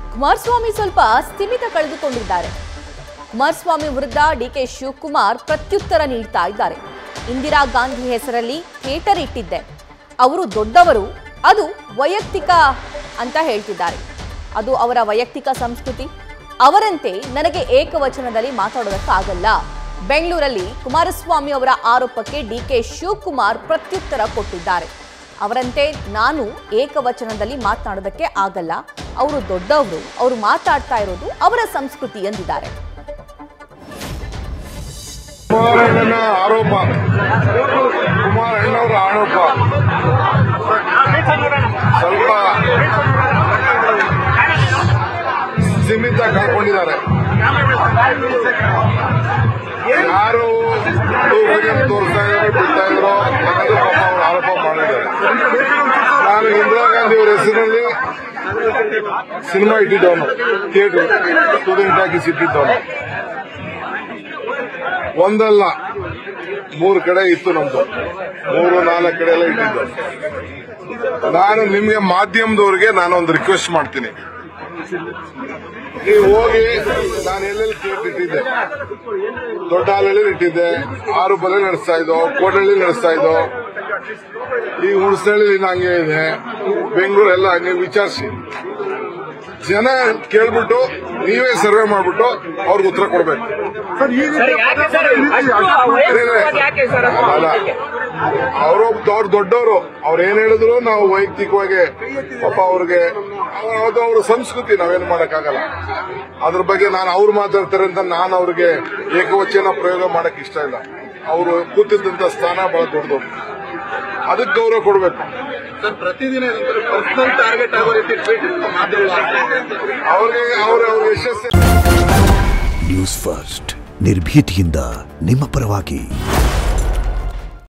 ಕುಮಾರಸ್ವಾಮಿ ಸ್ವಲ್ಪ ಸ್ಥಿಮಿತ ಕಳೆದುಕೊಂಡಿದ್ದಾರೆ ಕುಮಾರಸ್ವಾಮಿ ವಿರುದ್ಧ ಡಿಕೆ ಶಿವಕುಮಾರ್ ಪ್ರತ್ಯುತ್ತರ ನೀಡ್ತಾ ಇದ್ದಾರೆ ಇಂದಿರಾ ಗಾಂಧಿ ಹೆಸರಲ್ಲಿ ಥಿಯೇಟರ್ ಇಟ್ಟಿದ್ದೆ ಅವರು ದೊಡ್ಡವರು ಅದು ವೈಯಕ್ತಿಕ ಅಂತ ಹೇಳ್ತಿದ್ದಾರೆ ಅದು ಅವರ ವೈಯಕ್ತಿಕ ಸಂಸ್ಕೃತಿ ಅವರಂತೆ ನನಗೆ ಏಕವಚನದಲ್ಲಿ ಮಾತಾಡೋದಕ್ಕಾಗಲ್ಲ ಬೆಂಗಳೂರಲ್ಲಿ ಕುಮಾರಸ್ವಾಮಿ ಅವರ ಆರೋಪಕ್ಕೆ ಡಿಕೆ ಶಿವಕುಮಾರ್ ಪ್ರತ್ಯುತ್ತರ ಕೊಟ್ಟಿದ್ದಾರೆ ಅವರಂತೆ ನಾನು ಏಕವಚನದಲ್ಲಿ ಮಾತನಾಡೋದಕ್ಕೆ ಆಗಲ್ಲ ಅವರು ದೊಡ್ಡವರು ಅವರು ಮಾತಾಡ್ತಾ ಇರೋದು ಅವರ ಸಂಸ್ಕೃತಿ ಎಂದಿದ್ದಾರೆ ಕುಮಾರಣ್ಣನ ಆರೋಪ ಕುಮಾರಣ್ಣವರ ಆರೋಪ ಸ್ವಲ್ಪ ಸೀಮಿತ ಕಳ್ಕೊಂಡಿದ್ದಾರೆ ಯಾರು ತೂಕಡಿಯನ್ನು ತೋರಿಸ್ತಾ ಇದ್ರು ಬಿಡ್ತಾ ಇದ್ರು ಅನ್ನೋದು ಪಾಪ ಅವರು ಆರೋಪ ಮಾಡಿದ್ದಾರೆ ನಾನು ಇಂದಿರಾ ಗಾಂಧಿ ಅವರ ಹೆಸರಿನಲ್ಲಿ ಸಿನಿಮಾ ಇಟ್ಟಿದ್ದವನು ಥಿಯೇಟರ್ ಸ್ಟೂಡೆಂಟ್ ಆಗಿ ಸಿಟ್ಟಿದ್ದವನು ಒಂದಲ್ಲ ಮೂರು ಕಡೆ ಇತ್ತು ನಮ್ದು ಮೂರು ನಾಲ್ಕು ಕಡೆ ಎಲ್ಲ ಇಟ್ಟಿದ್ದು ನಾನು ನಿಮ್ಗೆ ಮಾಧ್ಯಮದವ್ರಿಗೆ ನಾನು ಒಂದು ರಿಕ್ವೆಸ್ಟ್ ಮಾಡ್ತೀನಿ ನೀವು ಹೋಗಿ ನಾನು ಎಲ್ಲೆಲ್ಲಿ ಥಿಯೇಟರ್ ಇಟ್ಟಿದ್ದೆ ದೊಡ್ಡ ಹಾಲಲ್ಲಿ ಇಟ್ಟಿದ್ದೆ ಆರು ಬಲೆ ನಡೆಸ್ತಾ ಇದ್ದೋ ಕೋಟಳ್ಳಿ ನಡೆಸ್ತಾ ಇದ್ದೋ ಈ ಹುಣಸಳ್ಳಿ ಹಂಗೆ ಇದೆ ಬೆಂಗಳೂರು ಎಲ್ಲ ನೀವು ವಿಚಾರಿಸಿ ಜನ ಕೇಳ್ಬಿಟ್ಟು ನೀವೇ ಸರ್ವೆ ಮಾಡ್ಬಿಟ್ಟು ಅವ್ರಿಗೆ ಉತ್ತರ ಕೊಡ್ಬೇಕು ಅಲ್ಲ ಅವರು ಅವ್ರು ದೊಡ್ಡವರು ಅವ್ರು ಏನ್ ಹೇಳಿದ್ರು ನಾವು ವೈಯಕ್ತಿಕವಾಗಿ ಪಾಪ ಅವ್ರಿಗೆ ಅವ್ರ- ಅದು ಅವ್ರ ಸಂಸ್ಕೃತಿ ನಾವೇನು ಮಾಡಕ್ಕಾಗಲ್ಲ ಅದ್ರ ಬಗ್ಗೆ ನಾನು ಅವ್ರು ಮಾತಾಡ್ತಾರೆ ಅಂತ ನಾನು ಅವ್ರಿಗೆ ಏಕವಚನ ಪ್ರಯೋಗ ಮಾಡಕ್ ಇಷ್ಟ ಇಲ್ಲ ಅವರು ಕೂತಿದ್ದಂತ ಸ್ಥಾನ ಬಹಳ ದೊಡ್ಡದು ಅದಕ್ಕೆ ಗೌರವ ಕೊಡ್ಬೇಕು ಸರ್ ಪ್ರತಿದಿನ ಪರ್ಸನಲ್ ಟಾರ್ಗೆಟ್ ಆಗೋ ರೀತಿ ಟ್ವೀಟ್ ಮಾಧ್ಯಮಗಳು ಆಗ್ತಾ ಇದೆ. ಅವ್ರಿಗೆ ಅವ್ರ ಅವ್ರ ಯಶಸ್ಸು ನ್ಯೂಸ್ ಫಸ್ಟ್ ನಿರ್ಭೀತಿಯಿಂದ ನಿಮ್ಮ ಪರವಾಗಿ